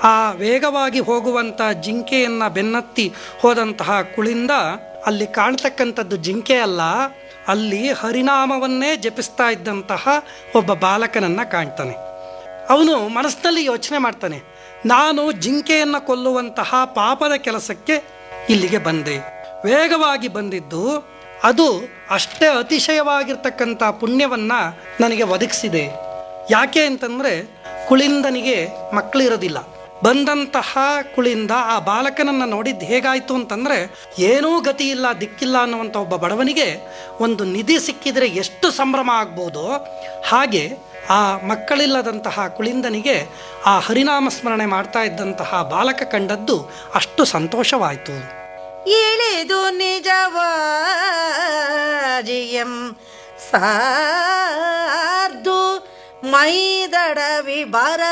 ಆ ವೇಗವಾಗಿ ಹೋಗುವಂಥ ಜಿಂಕೆಯನ್ನು ಬೆನ್ನತ್ತಿ ಹೋದಂತಹ ಕುಳಿಂದ ಅಲ್ಲಿ ಕಾಣ್ತಕ್ಕಂಥದ್ದು ಜಿಂಕೆ ಅಲ್ಲ ಅಲ್ಲಿ ಹರಿನಾಮವನ್ನೇ ಜಪಿಸ್ತಾ ಇದ್ದಂತಹ ಒಬ್ಬ ಬಾಲಕನನ್ನು ಕಾಣ್ತಾನೆ ಅವನು ಮನಸ್ಸಿನಲ್ಲಿ ಯೋಚನೆ ಮಾಡ್ತಾನೆ ನಾನು ಜಿಂಕೆಯನ್ನು ಕೊಲ್ಲುವಂತಹ ಪಾಪದ ಕೆಲಸಕ್ಕೆ ಇಲ್ಲಿಗೆ ಬಂದೆ ವೇಗವಾಗಿ ಬಂದಿದ್ದು ಅದು ಅಷ್ಟೇ ಅತಿಶಯವಾಗಿರ್ತಕ್ಕಂಥ ಪುಣ್ಯವನ್ನು ನನಗೆ ಒದಗಿಸಿದೆ ಯಾಕೆ ಅಂತಂದರೆ ಕುಳಿಂದನಿಗೆ ಮಕ್ಕಳಿರೋದಿಲ್ಲ ಬಂದಂತಹ ಕುಳಿಂದ ಆ ಬಾಲಕನನ್ನು ನೋಡಿದ್ದು ಹೇಗಾಯಿತು ಅಂತಂದರೆ ಏನೂ ಗತಿ ಇಲ್ಲ ದಿಕ್ಕಿಲ್ಲ ಅನ್ನುವಂಥ ಒಬ್ಬ ಬಡವನಿಗೆ ಒಂದು ನಿಧಿ ಸಿಕ್ಕಿದರೆ ಎಷ್ಟು ಸಂಭ್ರಮ ಆಗ್ಬೋದು ಹಾಗೆ ಆ ಮಕ್ಕಳಿಲ್ಲದಂತಹ ಕುಳಿಂದನಿಗೆ ಆ ಹರಿನಾಮ ಸ್ಮರಣೆ ಮಾಡ್ತಾ ಇದ್ದಂತಹ ಬಾಲಕ ಕಂಡದ್ದು ಅಷ್ಟು ಸಂತೋಷವಾಯಿತು ಇಳಿದು ನಿಜವಾಜಿಯಂ ಸಾರ್ದು ಮೈದಡವಿ ಬರ